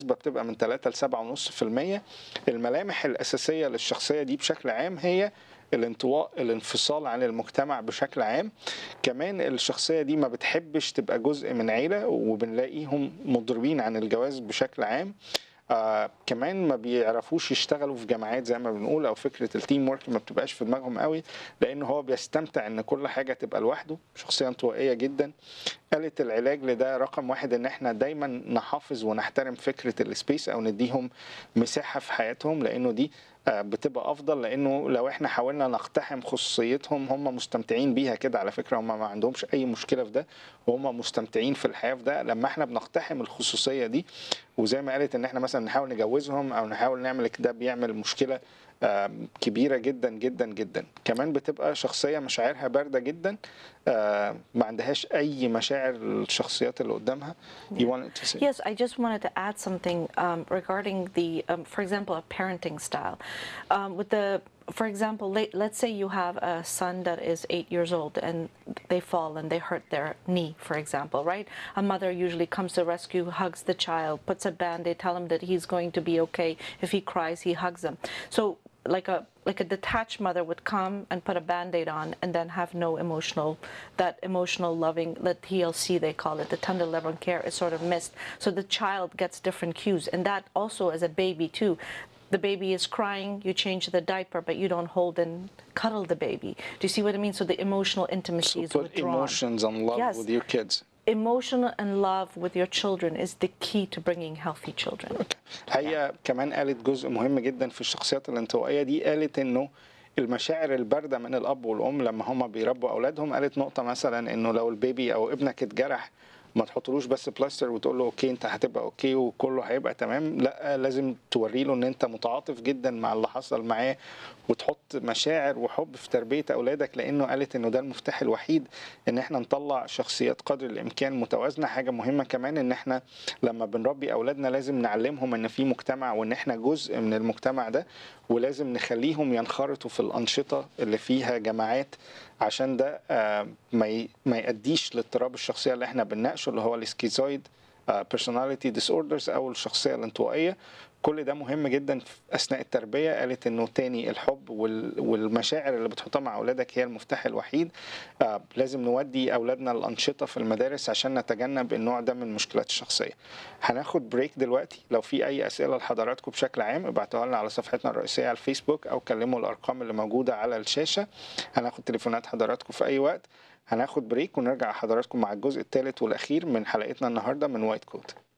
بتبقى من 3 ل 7.5% الملامح الأساسية للشخصية دي بشكل عام هي الانطواء الانفصال عن المجتمع بشكل عام كمان الشخصية دي ما بتحبش تبقى جزء من عيلة وبنلاقيهم مضربين عن الجواز بشكل عام آه كمان ما بيعرفوش يشتغلوا في جماعات زي ما بنقول او فكره التيم ورك ما بتبقاش في دماغهم قوي لان هو بيستمتع ان كل حاجه تبقى لوحده شخصيه انطوائيه جدا قالت العلاج لده رقم واحد ان احنا دايما نحافظ ونحترم فكره السبيس او نديهم مساحه في حياتهم لانه دي بتبقى افضل لانه لو احنا حاولنا نقتحم خصوصيتهم هم مستمتعين بيها كده على فكره هم ما عندهمش اي مشكله في ده وهم مستمتعين في الحياه في ده لما احنا بنقتحم الخصوصيه دي وزي ما قالت ان احنا مثلا نحاول نجوزهم او نحاول نعمل كده بيعمل مشكله كبيره جدا جدا جدا كمان بتبقى شخصيه مشاعرها بارده جدا ما عندهاش اي مشاعر الشخصيات اللي قدامها you wanted to say Yes, I just wanted to add something um, regarding the, um, for example, a parenting style. Um, with the, for example, let, let's say you have a son that is eight years old and they fall and they hurt their knee, for example, right? A mother usually comes to rescue, hugs the child, puts a band, they tell him that he's going to be okay. If he cries, he hugs them. So like a like a detached mother would come and put a band-aid on and then have no emotional that emotional loving the TLC they call it the tender loving care is sort of missed so the child gets different cues and that also as a baby too the baby is crying you change the diaper but you don't hold and cuddle the baby do you see what I mean so the emotional intimacy so is put withdrawn emotions and love Yes. with your kids emotional and love with your children is the key to bringing healthy children هي كمان قالت جزء مهم جدا في الشخصيات الانطوائيه دي قالت انه المشاعر البارده من الاب والام لما هما بيربوا اولادهم قالت نقطه مثلا انه لو البيبي او ابنك اتجرح ما تحطلوش بس بلاستر وتقول له اوكي انت هتبقى اوكي وكله هيبقى تمام لا لازم توري له ان انت متعاطف جدا مع اللي حصل معاه وتحط مشاعر وحب في تربيه اولادك لانه قالت انه ده المفتاح الوحيد ان احنا نطلع شخصيات قدر الامكان متوازنه حاجه مهمه كمان ان احنا لما بنربي اولادنا لازم نعلمهم ان في مجتمع وان احنا جزء من المجتمع ده ولازم نخليهم ينخرطوا في الانشطه اللي فيها جماعات عشان ده آه، ما ي- ما يؤديش لاضطراب الشخصيه اللي احنا بنناقشه اللي هو السكيزويد personality disorders او الشخصيه الانطوائيه كل ده مهم جدا في اثناء التربيه قالت انه تاني الحب وال- والمشاعر اللي بتحطها مع اولادك هي المفتاح الوحيد آه، لازم نودي اولادنا الانشطه في المدارس عشان نتجنب النوع ده من مشكلات الشخصيه هناخد بريك دلوقتي لو في اي اسئله لحضراتكم بشكل عام ابعتوها لنا على صفحتنا الرئيسيه على الفيسبوك او كلموا الارقام اللي موجوده على الشاشه هناخد تليفونات حضراتكم في اي وقت هناخد بريك ونرجع حضراتكم مع الجزء الثالث والاخير من حلقتنا النهارده من وايت كوت